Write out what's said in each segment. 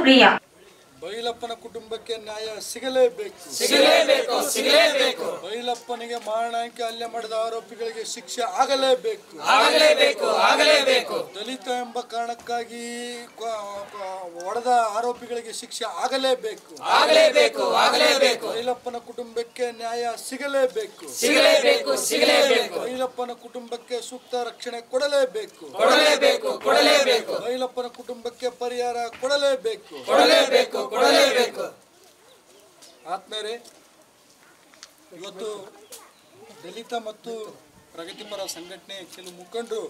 ಪ್ರಿಯ ಬೈಲಪ್ಪನ ಕುಟುಂಬಕ್ಕೆ ನ್ಯಾಯ ಸಿಗಲೇಬೇಕು ಸಿಗಲೇಬೇಕು ಸಿಗಲೇಬೇಕು ಬೈಲಪ್ಪನಿಗೆ ಮಾರಣಾಂಕ ಹಲ್ಲೆ ಮಾಡಿದ ಆರೋಪಿಗಳಿಗೆ ಶಿಕ್ಷೆ ಆಗಲೇಬೇಕು ಆಗಲೇಬೇಕು ಆಗಲೇಬೇಕು ದಲಿತ ಎಂಬ ಕಾರಣಕ್ಕಾಗಿ ಕ- ಕ- ಹೊಡೆದ ಆರೋಪಿಗಳಿಗೆ ಶಿಕ್ಷೆ ಆಗಲೇಬೇಕು ಆಗಲೇಬೇಕು ಆಗಲೇಬೇಕು ಬೈಲಪ್ಪನ ಕುಟುಂಬಕ್ಕೆ ನ್ಯಾಯ ಸಿಗಲೇಬೇಕು ಸಿಗಲೇಬೇಕು ಸಿಗಲೇಬೇಕು ಬೈಲಪ್ಪನ ಕುಟುಂಬಕ್ಕೆ ಸೂಕ್ತ ರಕ್ಷಣೆ ಕೊಡಲೇಬೇಕು ಕೊಡಲೇಬೇಕು ಕೊಡಲೇಬೇಕು ಬೈಲಪ್ಪನ ಕುಟುಂಬಕ್ಕೆ ಪರಿಹಾರ ಕೊಡಲೇಬೇಕು ಕೊಡಲೇಬೇಕು ಕೊಡಲೇಬೇಕು ಆತ್ಮೇರೆ ಇವತ್ತು ದಲಿತ ಮತ್ತು ಪ್ರಗತಿಪರ ಸಂಘಟನೆ ಕೆಲವು ಮುಖಂಡರು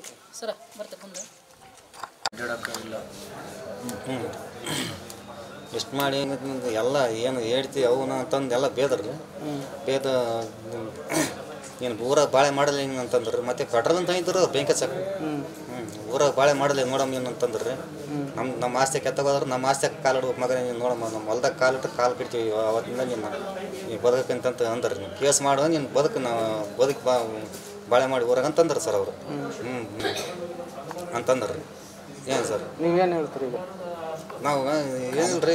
ಎಷ್ಟು ಮಾಡಿ ಹೆಂಗಂತಂದು ಎಲ್ಲ ಏನು ಹೇಳ್ತಿ ಅವನ ಅಂತಂದು ಎಲ್ಲ ಬೇದ್ರಿ ಬೇದ ಏನು ಊರಾಗ ಬಾಳೆ ಮಾಡಲ್ಲ ಹಿಂಗೆ ಅಂತಂದ್ರಿ ಮತ್ತೆ ಪೆಟ್ರೋಲ್ ಅಂತ ಇದ್ರು ಬೆಂಕಿ ಹಚ್ಚಕ್ಕೆ ಹ್ಞೂ ಊರಾಗ ಬಾಳೆ ಮಾಡಲ್ಲ ನೋಡಮ್ಮ ಏನು ಅಂತಂದ್ರಿ ನಮ್ಮ ನಮ್ಮ ಆಸ್ತಿ ಕೆತ್ತಗೋದ್ರೆ ನಮ್ಮ ಆಸ್ತಿಯಾಗ ಕಾಲು ಇಡ್ಬೇಕು ಮಗನೇ ನೀನು ನೋಡಮ್ಮ ನಮ್ಮ ಹೊಲ್ದಾಗ ಕಾಲು ಇಟ್ಟು ಕಾಲು ಕಿಡ್ತೀವಿ ಅವತ್ತಿಂದ ನೀನು ನೀನು ಬದುಕಂತಂತ ಅಂದ್ರಿ ನೀವು ಕೇಸ್ ಮಾಡುವ ನೀನು ಬದುಕು ನಾವು ಬದುಕು ಬಾ ಬಾಳೆ ಮಾಡಿ ಊರಾಗ ಅಂತಂದ್ರಿ ಸರ್ ಅವರು ಹ್ಞೂ ಹ್ಞೂ ಅಂತಂದ್ರಿ ಏನು ಸರ್ ನೀವೇನು ಹೇಳ್ತೀರಿ ಈಗ ನಾವು ಏನಿಲ್ರಿ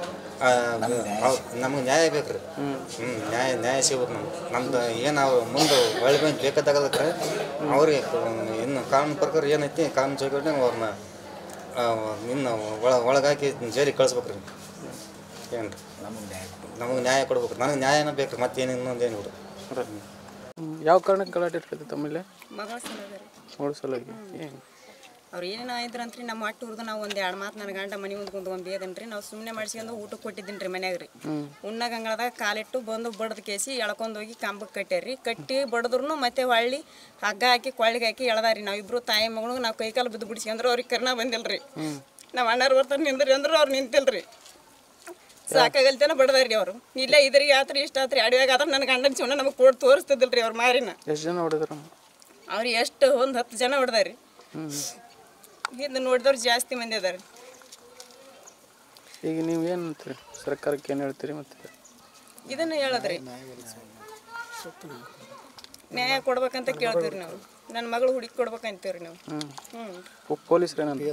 ನಮ್ಗೆ ನ್ಯಾಯ ಬೇಕು ರೀ ಹ್ಞೂ ನ್ಯಾಯ ನ್ಯಾಯ ಸಿಗ್ಬೇಕು ನಮ್ಗೆ ನಮ್ದು ಏನು ಅವ್ರು ಮುಂದೆ ಒಳ್ಳೆ ಬಂದು ಬೇಕಾದಾಗಲಕ್ರೆ ಅವ್ರಿಗೆ ಇನ್ನು ಕಾನೂನು ಪ್ರಕಾರ ಏನೈತಿ ಕಾನೂನು ಚೌಕಟ್ಟಿನ ಅವ್ರನ್ನ ಇನ್ನು ಒಳ ಒಳಗಾಕಿ ಜೈಲಿಗೆ ಕಳಿಸ್ಬೇಕು ರೀ ಏನು ರೀ ನಮಗೆ ನ್ಯಾಯ ಕೊಡ್ಬೇಕು ನನಗೆ ನ್ಯಾಯನ ಬೇಕು ರೀ ಮತ್ತೇನು ಇನ್ನೊಂದೇನು ರೀ ಯಾವ ಕಾರಣಕ್ಕೆ ಗಲಾಟೆ ಇರ್ತೈತೆ ತಮ್ಮಲ್ಲಿ ಮಗಳ ಸಲುವಾಗಿ ನೋಡು ಸಲುವಾಗಿ ಏನು ಅವ್ರು ಏನೇನೋ ಇದ್ರಂತ್ರಿ ನಮ್ಮ ಒಟ್ಟು ಹುಡ್ದು ನಾವು ಒಂದು ಎರಡು ಮಾತು ನನ್ನ ಗಂಡ ಮನೆ ಮುಂದೆ ಕುಂತ್ಕೊಂಡು ಬೇದನ್ರಿ ನಾವು ಸುಮ್ಮನೆ ಮಾಡಿಸ್ಕೊಂಡು ಊಟಕ್ಕೆ ಕೊಟ್ಟಿದ್ದೀನಿ ರೀ ಮನ್ಯಾಗ ರೀ ಉಣ್ಣಾಗ ಅಂಗಳದಾಗ ಕಾಲಿಟ್ಟು ಬಂದು ಬಡ್ದು ಕೇಸಿ ಎಳ್ಕೊಂಡು ಹೋಗಿ ಕಂಬಕ್ಕೆ ಕಟ್ಟ್ಯಾರಿ ಕಟ್ಟಿ ಬಡದ್ರು ಮತ್ತೆ ಹೊಳ್ಳಿ ಹಗ್ಗ ಹಾಕಿ ಕೊಳ್ಳಿಗೆ ಹಾಕಿ ಎಳ್ದಾರಿ ನಾವಿಬ್ರು ತಾಯಿ ಮಗಳು ನಾವು ಕೈಕಾಲು ಬಿದ್ದು ಬಿಡಿಸ್ಕೊಂಡ್ರೆ ಅವ್ರಿಗೆ ಕರ್ನ ಬಂದಿಲ್ರಿ ನಾವು ಅಣ್ಣಾರು ಬರ್ತಾನೆ ನಿಂದ್ರಿ ಅಂದ್ರೆ ಅವ್ರು ನಿಂತಿಲ್ರಿ ಸಾಕಾಗಲ್ತೇನ ಬಡದಾರಿ ಅವರು ಇಲ್ಲೇ ಇದ್ರಿಗೆ ಆತ್ರಿ ಇಷ್ಟ ಆತ್ರಿ ಅಡವ್ಯಾಗ ಆದ್ರೆ ನನ್ನ ಗಂಡನ ಜೀವನ ನಮಗೆ ಕೊಟ್ಟು ತೋರಿಸ್ತಿದ್ದಿಲ್ರಿ ಅವ್ರ ಮಾರಿನ ಎಷ್ಟು ಜನ ಹೊಡೆದ್ರು ಅವ್ರು ಎಷ್ಟು ಒಂದು ಹತ್ತು ಜನ ಹೊಡೆದಾರಿ ಹಿಂದೆ ನೋಡಿದವ್ರು ಜಾಸ್ತಿ ಮಂದಿ ಅದಾರ ಈಗ ನೀವು ಏನು ಅಂತೀರಿ ಸರ್ಕಾರಕ್ಕೆ ಏನು ಹೇಳ್ತೀರಿ ಮತ್ತೆ ಇದನ್ನ ಹೇಳದ್ರಿ ನ್ಯಾಯ ಕೊಡ್ಬೇಕಂತ ಕೇಳ್ತೀವಿ ನಾವು ನನ್ನ ಮಗಳು ಹುಡುಕಿ ಕೊಡ್ಬೇಕಂತೀವ್ರಿ ನಾವು ಹ್ಞೂ ಪೊಲೀಸ್ರು ಏನಂದ್ರೆ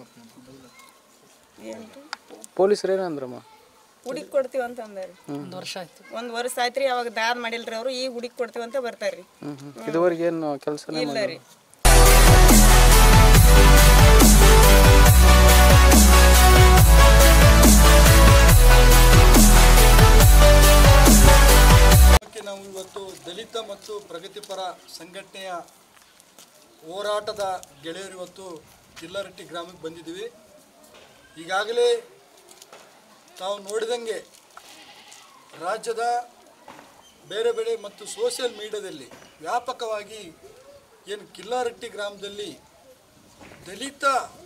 ಪೊಲೀಸ್ರು ಏನಂದ್ರಮ್ಮ ಹುಡುಕಿ ಕೊಡ್ತೀವಿ ಅಂತ ಅಂದಾರಿ ಒಂದು ವರ್ಷ ಆಯ್ತು ಒಂದು ವರ್ಷ ಆಯ್ತು ರೀ ಅವಾಗ ದಾದ್ ಮಾಡಿಲ್ರಿ ಅವರು ಈಗ ಹುಡುಕಿ ಕೊಡ್ತೀವಿ ಅಂತ ಬರ್ತಾರ್ರಿ ಹ್ಞೂ ಹ್ಞೂ ಇದುವರೆಗೆ ಏನು ಕೆಲಸನೇ ಇಲ್ಲ ರೀ ಬಗ್ಗೆ ನಾವು ಇವತ್ತು ದಲಿತ ಮತ್ತು ಪ್ರಗತಿಪರ ಸಂಘಟನೆಯ ಹೋರಾಟದ ಗೆಳೆಯರು ಇವತ್ತು ಕಿಲ್ಲರಟ್ಟಿ ಗ್ರಾಮಕ್ಕೆ ಬಂದಿದ್ದೀವಿ ಈಗಾಗಲೇ ತಾವು ನೋಡಿದಂಗೆ ರಾಜ್ಯದ ಬೇರೆ ಬೇರೆ ಮತ್ತು ಸೋಷಿಯಲ್ ಮೀಡಿಯಾದಲ್ಲಿ ವ್ಯಾಪಕವಾಗಿ ಏನು ಕಿಲ್ಲಾರಟ್ಟಿ ಗ್ರಾಮದಲ್ಲಿ ದಲಿತ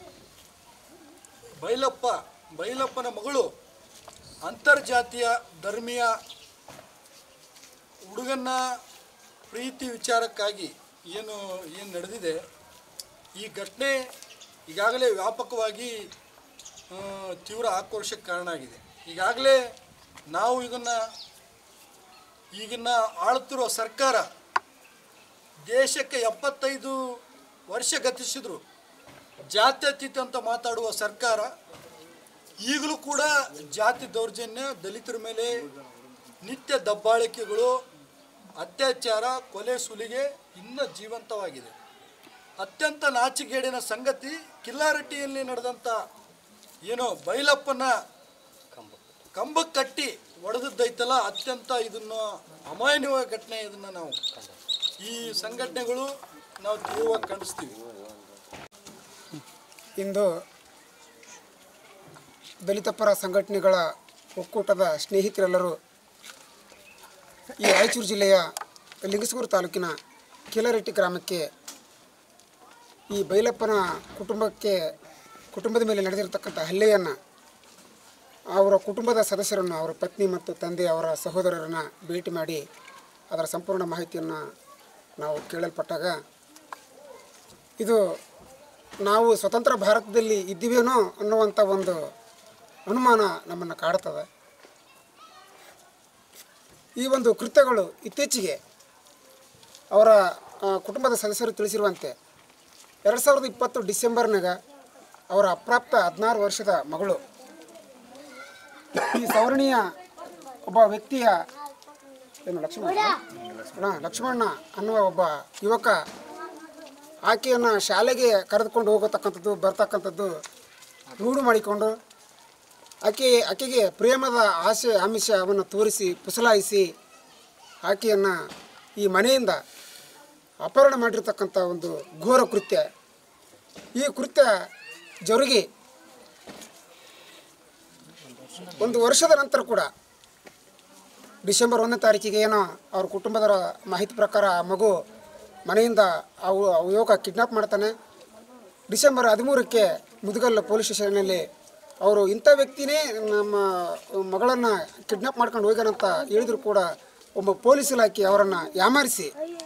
ಬೈಲಪ್ಪ ಬೈಲಪ್ಪನ ಮಗಳು ಅಂತರ್ಜಾತೀಯ ಧರ್ಮೀಯ ಹುಡುಗನ್ನ ಪ್ರೀತಿ ವಿಚಾರಕ್ಕಾಗಿ ಏನು ಏನು ನಡೆದಿದೆ ಈ ಘಟನೆ ಈಗಾಗಲೇ ವ್ಯಾಪಕವಾಗಿ ಆ, ತೀವ್ರ ಆಕ್ರೋಶಕ್ಕೆ ಕಾರಣ ಆಗಿದೆ ಈಗಾಗಲೇ ನಾವು ಇದನ್ನು ಈಗಿನ ಆಳುತ್ತಿರುವ ಸರ್ಕಾರ ದೇಶಕ್ಕೆ ಎಪ್ಪತ್ತೈದು ವರ್ಷ ಗತಿಸಿದ್ರು ಜಾತ್ಯತೀತ ಅಂತ ಮಾತಾಡುವ ಸರ್ಕಾರ ಈಗಲೂ ಕೂಡ ಜಾತಿ ದೌರ್ಜನ್ಯ ದಲಿತರ ಮೇಲೆ ನಿತ್ಯ ದಬ್ಬಾಳಿಕೆಗಳು ಅತ್ಯಾಚಾರ ಕೊಲೆ ಸುಲಿಗೆ ಇನ್ನೂ ಜೀವಂತವಾಗಿದೆ ಅತ್ಯಂತ ನಾಚಿಗೇಡಿನ ಸಂಗತಿ ಕಿಲ್ಲಾರಟ್ಟಿಯಲ್ಲಿ ನಡೆದಂಥ ಏನೋ ಬೈಲಪ್ಪನ ಕಂಬಕ್ಕೆ ಕಟ್ಟಿ ಹೊಡೆದದ್ದೈತಲ್ಲ ಅತ್ಯಂತ ಇದನ್ನು ಅಮಾಯನೀಯ ಘಟನೆ ಇದನ್ನು ನಾವು ಈ ಸಂಘಟನೆಗಳು ನಾವು ತೀವ್ರವಾಗಿ ಖಂಡಿಸ್ತೀವಿ ಇಂದು ದಲಿತ ಪರ ಸಂಘಟನೆಗಳ ಒಕ್ಕೂಟದ ಸ್ನೇಹಿತರೆಲ್ಲರೂ ಈ ರಾಯಚೂರು ಜಿಲ್ಲೆಯ ಲಿಂಗಸೂರು ತಾಲೂಕಿನ ಕೀಲರೆಟ್ಟಿ ಗ್ರಾಮಕ್ಕೆ ಈ ಬೈಲಪ್ಪನ ಕುಟುಂಬಕ್ಕೆ ಕುಟುಂಬದ ಮೇಲೆ ನಡೆದಿರತಕ್ಕಂಥ ಹಲ್ಲೆಯನ್ನು ಅವರ ಕುಟುಂಬದ ಸದಸ್ಯರನ್ನು ಅವರ ಪತ್ನಿ ಮತ್ತು ತಂದೆ ಅವರ ಸಹೋದರರನ್ನು ಭೇಟಿ ಮಾಡಿ ಅದರ ಸಂಪೂರ್ಣ ಮಾಹಿತಿಯನ್ನು ನಾವು ಕೇಳಲ್ಪಟ್ಟಾಗ ಇದು ನಾವು ಸ್ವತಂತ್ರ ಭಾರತದಲ್ಲಿ ಇದ್ದೀವೇನೋ ಅನ್ನುವಂಥ ಒಂದು ಅನುಮಾನ ನಮ್ಮನ್ನು ಕಾಡ್ತದೆ ಈ ಒಂದು ಕೃತ್ಯಗಳು ಇತ್ತೀಚೆಗೆ ಅವರ ಆ, ಕುಟುಂಬದ ಸದಸ್ಯರು ತಿಳಿಸಿರುವಂತೆ ಎರಡು ಸಾವಿರದ ಇಪ್ಪತ್ತು ಡಿಸೆಂಬರ್ನಾಗ ಅವರ ಅಪ್ರಾಪ್ತ ಹದಿನಾರು ವರ್ಷದ ಮಗಳು ಈ ಸವರ್ಣೀಯ ಒಬ್ಬ ವ್ಯಕ್ತಿಯ ಏನು ಲಕ್ಷ್ಮಣ ಹಾಂ ಲಕ್ಷ್ಮಣ್ಣ ಅನ್ನುವ ಒಬ್ಬ ಯುವಕ ಆಕೆಯನ್ನು ಶಾಲೆಗೆ ಕರೆದುಕೊಂಡು ಹೋಗತಕ್ಕಂಥದ್ದು ಬರ್ತಕ್ಕಂಥದ್ದು ರೂಢು ಮಾಡಿಕೊಂಡು ಆಕೆ ಆಕೆಗೆ ಪ್ರೇಮದ ಆಸೆ ಆಮಿಷವನ್ನು ತೋರಿಸಿ ಪುಸಲಾಯಿಸಿ ಆಕೆಯನ್ನು ಈ ಮನೆಯಿಂದ ಅಪಹರಣ ಮಾಡಿರ್ತಕ್ಕಂಥ ಒಂದು ಘೋರ ಕೃತ್ಯ ಈ ಕೃತ್ಯ ಜರುಗಿ ಒಂದು ವರ್ಷದ ನಂತರ ಕೂಡ ಡಿಸೆಂಬರ್ ಒಂದನೇ ತಾರೀಕಿಗೆ ಏನೋ ಅವ್ರ ಕುಟುಂಬದವರ ಮಾಹಿತಿ ಪ್ರಕಾರ ಆ ಮಗು ಮನೆಯಿಂದ ಅವು ಅವು ಯುವಕ ಕಿಡ್ನಾಪ್ ಮಾಡ್ತಾನೆ ಡಿಸೆಂಬರ್ ಹದಿಮೂರಕ್ಕೆ ಮುದುಗಲ್ಲ ಪೊಲೀಸ್ ಸ್ಟೇಷನ್ನಲ್ಲಿ ಅವರು ಇಂಥ ವ್ಯಕ್ತಿನೇ ನಮ್ಮ ಮಗಳನ್ನು ಕಿಡ್ನಾಪ್ ಮಾಡ್ಕೊಂಡು ಹೋಗ್ಯಾನಂತ ಹೇಳಿದ್ರು ಕೂಡ ಒಬ್ಬ ಪೊಲೀಸ್ ಇಲಾಖೆ ಅವರನ್ನು ಯಾಮಾರಿಸಿ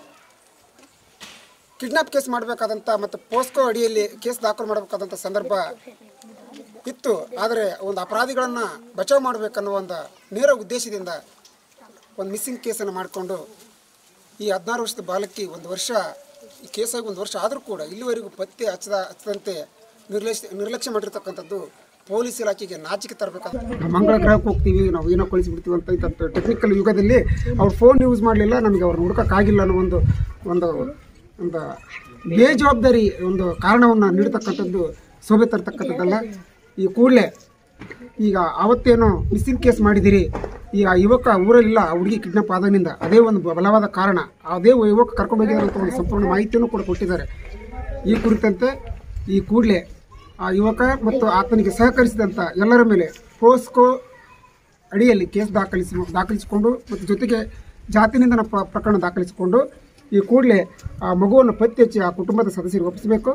ಕಿಡ್ನಾಪ್ ಕೇಸ್ ಮಾಡಬೇಕಾದಂಥ ಮತ್ತು ಪೋಸ್ಕೋ ಅಡಿಯಲ್ಲಿ ಕೇಸ್ ದಾಖಲು ಮಾಡಬೇಕಾದಂಥ ಸಂದರ್ಭ ಇತ್ತು ಆದರೆ ಒಂದು ಅಪರಾಧಿಗಳನ್ನು ಬಚಾವ್ ಮಾಡಬೇಕನ್ನೋ ಒಂದು ನೇರ ಉದ್ದೇಶದಿಂದ ಒಂದು ಮಿಸ್ಸಿಂಗ್ ಕೇಸನ್ನು ಮಾಡಿಕೊಂಡು ಈ ಹದಿನಾರು ವರ್ಷದ ಬಾಲಕಿ ಒಂದು ವರ್ಷ ಈ ಕೇಸಾಗಿ ಒಂದು ವರ್ಷ ಆದರೂ ಕೂಡ ಇಲ್ಲಿವರೆಗೂ ಪತ್ತೆ ಹಚ್ಚದ ಹಚ್ಚದಂತೆ ನಿರ್ಲಕ್ಷ್ಯ ನಿರ್ಲಕ್ಷ್ಯ ಮಾಡಿರ್ತಕ್ಕಂಥದ್ದು ಪೊಲೀಸ್ ಇಲಾಖೆಗೆ ನಾಚಿಕೆ ತರಬೇಕಾದ ಮಂಗಳ ಗ್ರಹಕ್ಕೆ ಹೋಗ್ತೀವಿ ನಾವು ಏನೋ ಕಳಿಸಿಬಿಡ್ತೀವಿ ಅಂತ ಇಂಥ ಟೆಕ್ನಿಕಲ್ ಯುಗದಲ್ಲಿ ಅವ್ರು ಫೋನ್ ಯೂಸ್ ಮಾಡಲಿಲ್ಲ ನಮಗೆ ಅವ್ರನ್ನ ಹುಡುಕೋಕ್ಕಾಗಿಲ್ಲ ಅನ್ನೋ ಒಂದು ಒಂದು ಒಂದು ಬೇಜವಾಬ್ದಾರಿ ಒಂದು ಕಾರಣವನ್ನು ನೀಡತಕ್ಕಂಥದ್ದು ಶೋಭೆ ತರ್ತಕ್ಕಂಥದ್ದಲ್ಲ ಈ ಕೂಡಲೇ ಈಗ ಅವತ್ತೇನೋ ಮಿಸ್ಸಿಂಗ್ ಕೇಸ್ ಮಾಡಿದಿರಿ ಈಗ ಆ ಯುವಕ ಊರಲ್ಲಿಲ್ಲ ಆ ಹುಡುಗಿ ಕಿಡ್ನಾಪ್ ಆದಾಗಿನಿಂದ ಅದೇ ಒಂದು ಬಲವಾದ ಕಾರಣ ಅದೇ ಯುವಕ ಕರ್ಕೊಂಡು ಹೋಗಿದ್ದಾರೆ ಅಂತ ಒಂದು ಸಂಪೂರ್ಣ ಮಾಹಿತಿಯನ್ನು ಕೂಡ ಕೊಟ್ಟಿದ್ದಾರೆ ಈ ಕುರಿತಂತೆ ಈ ಕೂಡಲೇ ಆ ಯುವಕ ಮತ್ತು ಆತನಿಗೆ ಸಹಕರಿಸಿದಂಥ ಎಲ್ಲರ ಮೇಲೆ ಪೋಸ್ಕೋ ಅಡಿಯಲ್ಲಿ ಕೇಸ್ ದಾಖಲಿಸಿ ದಾಖಲಿಸಿಕೊಂಡು ಮತ್ತು ಜೊತೆಗೆ ಜಾತಿ ನಿಂದನ ಪ್ರ- ಪ್ರಕರಣ ದಾಖಲಿಸಿಕೊಂಡು ಈ ಕೂಡಲೇ ಆ ಮಗುವನ್ನು ಪತ್ತೆ ಹಚ್ಚಿ ಆ ಕುಟುಂಬದ ಸದಸ್ಯರಿಗೆ ಒಪ್ಪಿಸಬೇಕು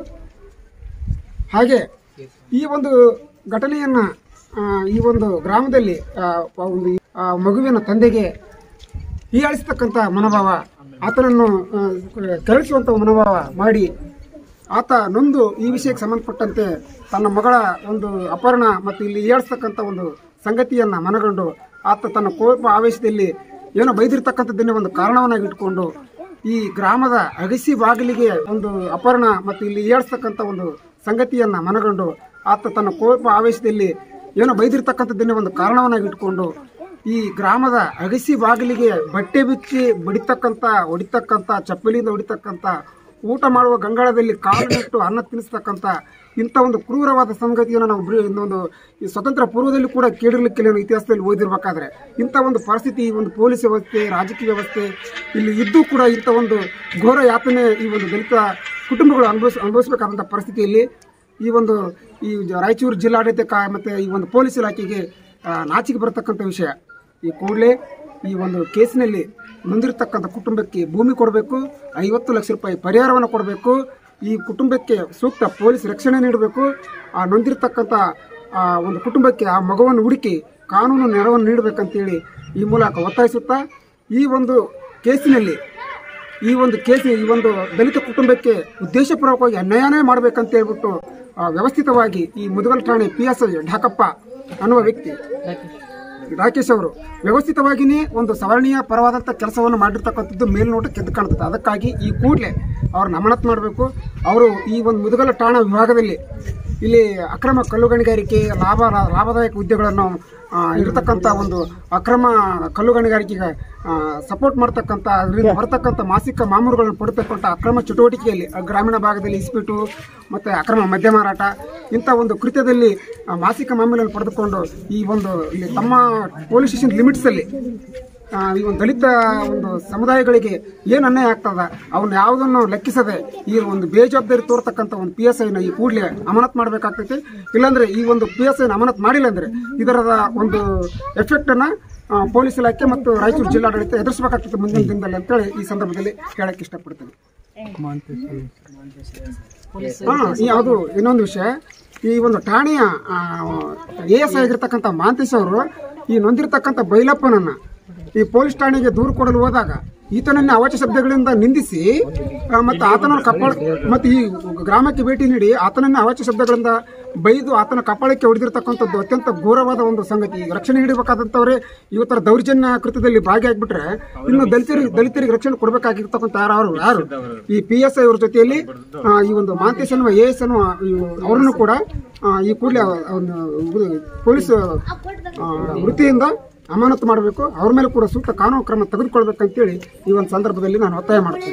ಹಾಗೆ ಈ ಒಂದು ಘಟನೆಯನ್ನು ಈ ಒಂದು ಗ್ರಾಮದಲ್ಲಿ ಆ, ಆ ಒಂದು ಆ ಮಗುವಿನ ತಂದೆಗೆ ಹೀಯಾಳಿಸ್ತಕ್ಕಂಥ ಮನೋಭಾವ ಆತನನ್ನು ಆ, ಕೆರಳಿಸುವಂಥ ಮನೋಭಾವ ಮಾಡಿ ಆತ ನೊಂದು ಈ ವಿಷಯಕ್ಕೆ ಸಂಬಂಧಪಟ್ಟಂತೆ ತನ್ನ ಮಗಳ ಒಂದು ಅಪಹರಣ ಮತ್ತು ಇಲ್ಲಿ ಹೀಯಾಳಿಸ್ತಕ್ಕಂಥ ಒಂದು ಸಂಗತಿಯನ್ನು ಮನಗಂಡು ಆತ ತನ್ನ ಕೋಪ ಆವೇಶದಲ್ಲಿ ಏನೋ ಬೈದಿರ್ತಕ್ಕಂಥದ್ದನ್ನೇ ಒಂದು ಕಾರಣವನ್ನಾಗಿ ಇಟ್ಕೊಂಡು ಈ ಗ್ರಾಮದ ಅಗಸಿ ಬಾಗಿಲಿಗೆ ಒಂದು ಅಪಹರಣ ಮತ್ತು ಇಲ್ಲಿ ಹೀಯಾಳಿಸ್ತಕ್ಕಂಥ ಒಂದು ಸಂಗತಿಯನ್ನು ಮನಗಂಡು ಆತ ತನ್ನ ಕೋಪ ಆವೇಶದಲ್ಲಿ ಏನೋ ಬೈದಿರ್ತಕ್ಕಂಥದ್ದನ್ನೇ ಒಂದು ಕಾರಣವನ್ನಾಗಿ ಇಟ್ಕೊಂಡು ಈ ಗ್ರಾಮದ ಅಗಸಿ ಬಾಗಿಲಿಗೆ ಬಟ್ಟೆ ಬಿಚ್ಚಿ ಬಡಿತಕ್ಕಂಥ ಹೊಡಿತಕ್ಕಂಥ ಚಪ್ಪಲಿಯಿಂದ ಹೊಡಿತಕ್ಕಂಥ ಊಟ ಮಾಡುವ ಗಂಗಾಳದಲ್ಲಿ ಕಾಲಿಟ್ಟು ಅನ್ನ ತಿನ್ನಿಸ್ತಕ್ಕಂಥ ಇಂಥ ಒಂದು ಕ್ರೂರವಾದ ಸಂಗತಿಯನ್ನು ನಾವು ಬ್ರಿ- ಒಂದು ಈ ಸ್ವತಂತ್ರ ಪೂರ್ವದಲ್ಲಿ ಕೂಡ ಕೇಳಿರ್ಲಿಕ್ಕಿಲ್ಲ ಅನ್ನೋ ಇತಿಹಾಸದಲ್ಲಿ ಓದಿರ್ಬೇಕಾದ್ರೆ ಇಂಥ ಒಂದು ಪರಿಸ್ಥಿತಿ ಈ ಒಂದು ಪೊಲೀಸ್ ವ್ಯವಸ್ಥೆ ರಾಜಕೀಯ ವ್ಯವಸ್ಥೆ ಇಲ್ಲಿ ಇದ್ದು ಕೂಡ ಇಂಥ ಒಂದು ಘೋರ ಯಾತನೆ ಈ ಒಂದು ದಲಿತ ಕುಟುಂಬಗಳು ಅನುಭವಿಸ್ ಅನುಭವಿಸಬೇಕಾದಂಥ ಪರಿಸ್ಥಿತಿಯಲ್ಲಿ ಈ ಒಂದು ಈ ಜ- ರಾಯಚೂರು ಜಿಲ್ಲಾಡಳಿತ ಕಾ ಮತ್ತು ಈ ಒಂದು ಪೊಲೀಸ್ ಇಲಾಖೆಗೆ ಆ, ನಾಚಿಕೆ ಬರತಕ್ಕಂಥ ವಿಷಯ ಈ ಕೂಡಲೇ ಈ ಒಂದು ಕೇಸಿನಲ್ಲಿ ನೊಂದಿರತಕ್ಕಂಥ ಕುಟುಂಬಕ್ಕೆ ಭೂಮಿ ಕೊಡಬೇಕು ಐವತ್ತು ಲಕ್ಷ ರೂಪಾಯಿ ಪರಿಹಾರವನ್ನು ಕೊಡಬೇಕು ಈ ಕುಟುಂಬಕ್ಕೆ ಸೂಕ್ತ ಪೊಲೀಸ್ ರಕ್ಷಣೆ ನೀಡಬೇಕು ಆ ನೊಂದಿರತಕ್ಕಂಥ ಆ ಒಂದು ಕುಟುಂಬಕ್ಕೆ ಆ ಮಗುವನ್ನು ಹುಡುಕಿ ಕಾನೂನು ನೆರವನ್ನು ನೀಡಬೇಕಂತೇಳಿ ಈ ಮೂಲಕ ಒತ್ತಾಯಿಸುತ್ತಾ ಈ ಒಂದು ಕೇಸಿನಲ್ಲಿ ಈ ಒಂದು ಕೇಸ್ ಈ ಒಂದು ದಲಿತ ಕುಟುಂಬಕ್ಕೆ ಉದ್ದೇಶಪೂರ್ವಕವಾಗಿ ಅನ್ಯಾಯನೇ ಮಾಡಬೇಕಂತ ಹೇಳ್ಬಿಟ್ಟು ಆ, ವ್ಯವಸ್ಥಿತವಾಗಿ ಈ ಮುದಗಲ್ ಠಾಣೆ ಪಿ ಎಸ್ ಐ ಢಾಕಪ್ಪ ಅನ್ನುವ ವ್ಯಕ್ತಿ ರಾಕೇಶ್ ಅವರು ವ್ಯವಸ್ಥಿತವಾಗಿಯೇ ಒಂದು ಸವರ್ಣೀಯ ಪರವಾದಂಥ ಕೆಲಸವನ್ನು ಮಾಡಿರ್ತಕ್ಕಂಥದ್ದು ಮೇಲ್ನೋಟಕ್ಕೆ ಎದ್ದು ಕಾಣುತ್ತದೆ ಅದಕ್ಕಾಗಿ ಈ ಕೂಡಲೇ ಅವ್ರನ್ನ ಅಮಾನತ್ ಮಾಡಬೇಕು ಅವರು ಈ ಒಂದು ಮುದಗಲ ಠಾಣಾ ವಿಭಾಗದಲ್ಲಿ ಇಲ್ಲಿ ಅಕ್ರಮ ಕಲ್ಲು ಗಣಿಗಾರಿಕೆ ಲಾಭ ಲಾಭದಾಯಕ ಹುದ್ದೆಗಳನ್ನು ಆ, ಇರತಕ್ಕಂಥ ಒಂದು ಅಕ್ರಮ ಕಲ್ಲು ಗಣಿಗಾರಿಕೆಗೆ ಸಪೋರ್ಟ್ ಮಾಡ್ತಕ್ಕಂಥ ಅದರಿಂದ ಬರ್ತಕ್ಕಂಥ ಮಾಸಿಕ ಮಾಮೂರುಗಳನ್ನು ಪಡೆತಕ್ಕಂಥ ಅಕ್ರಮ ಚಟುವಟಿಕೆಯಲ್ಲಿ ಆ, ಗ್ರಾಮೀಣ ಭಾಗದಲ್ಲಿ ಇಸ್ಪಿಟು ಮತ್ತು ಅಕ್ರಮ ಮದ್ಯ ಮಾರಾಟ ಇಂಥ ಒಂದು ಕೃತ್ಯದಲ್ಲಿ ಆ, ಮಾಸಿಕ ಮಾಮೂಲನ್ನು ಪಡೆದುಕೊಂಡು ಈ ಒಂದು ಇಲ್ಲಿ ತಮ್ಮ ಪೊಲೀಸ್ ಸ್ಟೇಷನ್ ಲಿಮಿಟ್ಸಲ್ಲಿ ಆ, ಈ ಒಂದು ದಲಿತ ಒಂದು ಸಮುದಾಯಗಳಿಗೆ ಏನು ಅನ್ಯಾಯ ಆಗ್ತದ ಅವನ್ನ ಯಾವುದನ್ನು ಲೆಕ್ಕಿಸದೆ ಈ ಒಂದು ಬೇಜವಾಬ್ದಾರಿ ತೋರ್ತಕ್ಕಂಥ ಒಂದು ಪಿ ಎಸ್ ಐನ ಈ ಕೂಡಲೇ ಅಮಾನತ್ ಮಾಡಬೇಕಾಗ್ತೈತಿ ಇಲ್ಲಾಂದ್ರೆ ಈ ಒಂದು ಪಿ ಎಸ್ ಐನ ಅಮಾನತ್ ಮಾಡಿಲ್ಲ ಅಂದ್ರೆ ಇದರದ ಒಂದು ಎಫೆಕ್ಟನ್ನು ಪೊಲೀಸ್ ಇಲಾಖೆ ಮತ್ತು ರಾಯಚೂರು ಜಿಲ್ಲಾಡಳಿತ ಎದುರಿಸಬೇಕಾಗ್ತದೆ ಮುಂದಿನ ದಿನದಲ್ಲಿ ಅಂತೇಳಿ ಈ ಸಂದರ್ಭದಲ್ಲಿ ಹೇಳಕ್ಕೆ ಇಷ್ಟಪಡ್ತೇನೆ ಹಾಂ ಯಾವುದು ಇನ್ನೊಂದು ವಿಷಯ ಈ ಒಂದು ಠಾಣೆಯ ಎ ಎಸ್ ಆಗಿರ್ತಕ್ಕಂಥ ಮಾಂತೇಶ್ ಅವರು ಈ ನೊಂದಿರ್ತಕ್ಕಂಥ ಬೈಲಪ್ಪನನ್ನು ಈ ಪೊಲೀಸ್ ಠಾಣೆಗೆ ದೂರು ಕೊಡಲು ಹೋದಾಗ ಈತನನ್ನ ಅವಾಚ್ಯ ಶಬ್ದಗಳಿಂದ ನಿಂದಿಸಿ ಆ, ಮತ್ತು ಆತನ ಕಪಾಳ ಮತ್ತು ಈ ಗ್ರಾಮಕ್ಕೆ ಭೇಟಿ ನೀಡಿ ಆತನನ್ನ ಅವಾಚ್ಯ ಶಬ್ದಗಳಿಂದ ಬೈದು ಆತನ ಕಪಾಳಕ್ಕೆ ಹೊಡೆದಿರ್ತಕ್ಕಂಥದ್ದು ಅತ್ಯಂತ ಘೋರವಾದ ಒಂದು ಸಂಗತಿ ರಕ್ಷಣೆ ನೀಡಬೇಕಾದಂಥವ್ರೆ ಇವತ್ತರ ದೌರ್ಜನ್ಯ ಕೃತ್ಯದಲ್ಲಿ ಭಾಗಿಯಾಗ್ಬಿಟ್ರೆ ಇನ್ನು ದಲಿತರಿಗೆ ದಲಿತರಿಗೆ ರಕ್ಷಣೆ ಕೊಡಬೇಕಾಗಿರ್ತಕ್ಕಂಥ ಯಾರು ಯಾರು ಈ ಪಿ ಎಸ್ ಐ ಅವ್ರ ಜೊತೆಯಲ್ಲಿ ಆ, ಈ ಒಂದು ಮಾಂತೇಶ್ ಅನ್ನುವ ಎ ಎಸ್ ಅನ್ನುವ ಇವ್- ಅವರನ್ನು ಕೂಡ ಆ, ಈ ಕೂಡಲೇ ಒಂದು ಇದು ಪೊಲೀಸ್ ಆ, ವೃತ್ತಿಯಿಂದ ಅಮಾನತು ಮಾಡಬೇಕು ಅವ್ರ ಮೇಲೆ ಕೂಡ ಸೂಕ್ತ ಕಾನೂನು ಕ್ರಮ ತೆಗೆದುಕೊಳ್ಬೇಕಂತೇಳಿ ಈ ಒಂದು ಸಂದರ್ಭದಲ್ಲಿ ನಾನು ಒತ್ತಾಯ ಮಾಡ್ತೇನೆ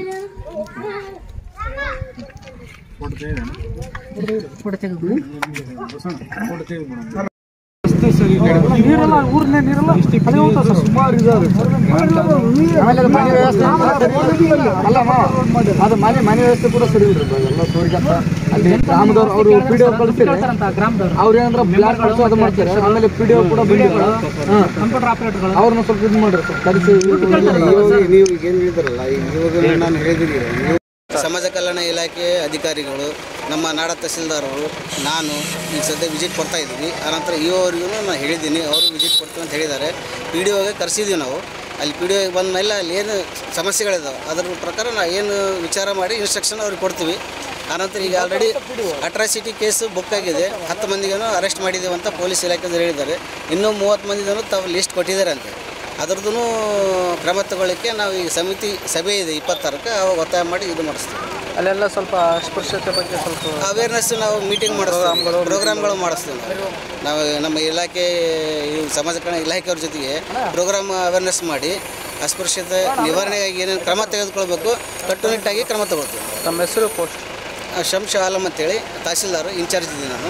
ಅದು ಮನೆ ಮನೆ ವ್ಯವಸ್ಥೆ ಕೂಡ ಸರಿ ಇಲ್ರಿ ಎಲ್ಲ ಸೋರಿಗತ್ತ ಅಲ್ಲಿ ಗ್ರಾಮದವ್ರು ಅವರು ಪಿ ಡಿ ಕಳಿಸ್ತಾರೆ ಅವ್ರು ಏನಂದ್ರೆ ಬ್ಲಾಕ್ ಕಳಿಸೋ ಅದು ಮಾಡ್ತಾರೆ ಆಮೇಲೆ ಪಿ ಡಿ ಕೂಡ ಬಿಲ್ಡಿಂಗ್ಗಳು ಕಂಪ್ಯೂಟರ್ ಆಪರೇಟರ್ಗಳು ಅವ್ರನ್ನ ಸ್ವಲ್ಪ ಇದು ಮಾಡ್ರಿ ಸ್ವಲ್ಪ ಕಲಿಸಿ ನೀವು ಈಗ ಏನು ಹೇಳಿದ್ರಲ್ಲ ಇವಾಗ ನಾನು ಹೇಳಿದ್ದೀನಿ ಸಮಾಜ ಕಲ್ಯಾಣ ಇಲಾಖೆ ಅಧಿಕಾರಿಗಳು ನಮ್ಮ ನಾಡ ತಹಸೀಲ್ದಾರರು ನಾನು ಈಗ ಸದ್ಯ ವಿಸಿಟ್ ಕೊಡ್ತಾ ಇದ್ದೀವಿ ಆನಂತರ ಇ ಅವರಿಗೂ ನಾನು ಹೇಳಿದ್ದೀನಿ ಅವರು ವಿಸಿಟ್ ಕೊಡ್ತೀವಿ ಅಂತ ಹೇಳಿದ್ದಾರೆ ಪಿ ಡಿ ಒಗೆ ಕರೆಸಿದ್ದೀವಿ ನಾವು ಅಲ್ಲಿ ಪಿ ಡಿ ಒಗೆ ಬಂದ ಮೇಲೆ ಅಲ್ಲಿ ಏನು ಸಮಸ್ಯೆಗಳಿದಾವೆ ಅದ್ರ ಪ್ರಕಾರ ನಾವು ಏನು ವಿಚಾರ ಮಾಡಿ ಇನ್ಸ್ಟ್ರಕ್ಷನ್ ಅವ್ರಿಗೆ ಕೊಡ್ತೀವಿ ಆನಂತರ ಈಗ ಆಲ್ರೆಡಿ ಅಟ್ರಾಸಿಟಿ ಕೇಸು ಬುಕ್ ಆಗಿದೆ ಹತ್ತು ಮಂದಿಗೇನೋ ಅರೆಸ್ಟ್ ಮಾಡಿದ್ದೀವಿ ಅಂತ ಪೊಲೀಸ್ ಇಲಾಖೆದವ್ರು ಹೇಳಿದ್ದಾರೆ ಇನ್ನೂ ಮೂವತ್ತು ಮಂದಿದೂ ತಾವು ಲಿಸ್ಟ್ ಕೊಟ್ಟಿದ್ದಾರೆ ಅಂತೆ ಅದ್ರದ್ದು ಕ್ರಮ ತಗೊಳ್ಳಿಕ್ಕೆ ನಾವು ಈ ಸಮಿತಿ ಸಭೆ ಇದೆ ಇಪ್ಪತ್ತಾರಕ್ಕೆ ಅವಾಗ ಒತ್ತಾಯ ಮಾಡಿ ಇದು ಮಾಡಿಸ್ತೀವಿ ಅಲ್ಲೆಲ್ಲ ಸ್ವಲ್ಪ ಅಸ್ಪೃಶ್ಯತೆ ಬಗ್ಗೆ ಸ್ವಲ್ಪ ಅವೇರ್ನೆಸ್ ನಾವು ಮೀಟಿಂಗ್ ಮಾಡಿಸ್ತೀವಿ ಪ್ರೋಗ್ರಾಮ್ಗಳು ಮಾಡಿಸ್ತೀವಿ ನಾವು. ನಾವು ನಮ್ಮ ಇಲಾಖೆ ಈ ಸಮಾಜ ಕಲ್ಯಾಣ ಇಲಾಖೆಯವ್ರ ಜೊತೆಗೆ ಪ್ರೋಗ್ರಾಮ್ ಅವೇರ್ನೆಸ್ ಮಾಡಿ ಅಸ್ಪೃಶ್ಯತೆ ನಿವಾರಣೆಗಾಗಿ ಏನೇನು ಕ್ರಮ ತೆಗೆದುಕೊಳ್ಬೇಕು ಕಟ್ಟುನಿಟ್ಟಾಗಿ ಕ್ರಮ ತಗೊಳ್ತೀವಿ ನಮ್ಮ ಹೆಸರು ಪೋಸ್ಟ್ ಶಂಶ ಆಲಂ ಅಂತೇಳಿ ತಹಸೀಲ್ದಾರ್ ಇನ್ಚಾರ್ಜ್ ಇದ್ದೀನಿ ನಾನು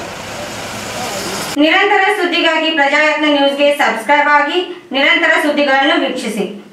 ನಿರಂತರ ಸುದ್ದಿಗಾಗಿ ಪ್ರಜಾಯತ್ನ ನ್ಯೂಸ್ಗೆ ಸಬ್ಸ್ಕ್ರೈಬ್ ಆಗಿ ನಿರಂತರ ಸುದ್ದಿಗಳನ್ನು ವೀಕ್ಷಿಸಿ